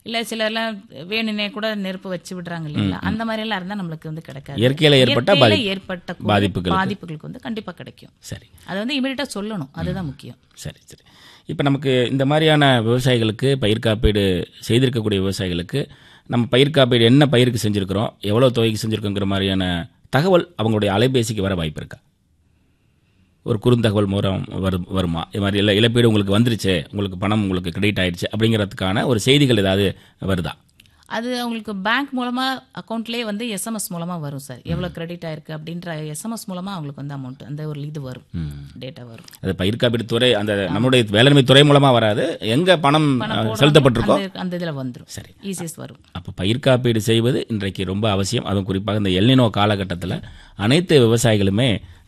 இல்ல சிலர்லாம் வேணுனே கூட நெருப்பு வச்சு விடுறாங்க இல்லைங்களா அந்த மாதிரி எல்லாம் இருந்தா நம்மளுக்கு வந்து கிடைக்காது இயற்கையில ஏற்பட்ட இயற்கையில பாதிப்பு. ஏற்பட்ட கூட பாதிப்புகளுக்கு. பாதிப்புகளுக்கு வந்து கண்டிப்பா கிடைக்கும் சரி அதை வந்து இமீடியட்டா சொல்லணும் அதுதான் முக்கியம் சரி சரி இப்போ நமக்கு இந்த மாதிரியான விவசாயிகளுக்கு பயிர் காப்பீடு செய்திருக்கக்கூடிய விவசாயிகளுக்கு நம்ம பயிர் காப்பீடு என்ன பயிருக்கு செஞ்சுருக்கிறோம் எவ்வளோ தொகைக்கு செஞ்சுருக்கோங்கிற மாதிரியான தகவல் அவங்களுடைய அலைபேசிக்கு வர வாய்ப்பு இருக்கா ஒரு குறுந்தகவல் மூலம் வரும் வருமா இது மாதிரி இல்லை இழப்பீடு உங்களுக்கு வந்துருச்சு உங்களுக்கு பணம் உங்களுக்கு கிரெடிட் ஆயிடுச்சு அப்படிங்கிறதுக்கான ஒரு செய்திகள் ஏதாவது வருதா அது அவங்களுக்கு பேங்க் மூலமா அக்கௌண்ட்லயே வந்து எஸ்எம்எஸ் மூலமா வரும் சார் எவ்வளவு கிரெடிட் ஆயிருக்கு அப்படின்ற எஸ்எம்எஸ் மூலமா அவங்களுக்கு வந்து அமௌண்ட் அந்த ஒரு இது வரும் டேட்டா வரும் அது பயிர் காப்பீடு துறை அந்த நம்முடைய வேளாண்மை துறை மூலமாக வராது எங்கே பணம் பணம் அஹ், போடாம செலுத்தப்பட்டிருக்கோ அந்த- அந்த இதுல வந்துரும் சரி. ஈஸியஸ் வரும் அப்போ பயிர் காப்பீடு செய்வது இன்றைக்கு ரொம்ப அவசியம் அதுவும் குறிப்பாக இந்த எல்னினோ காலகட்டத்தில் அனைத்து விவசாயிகளுமே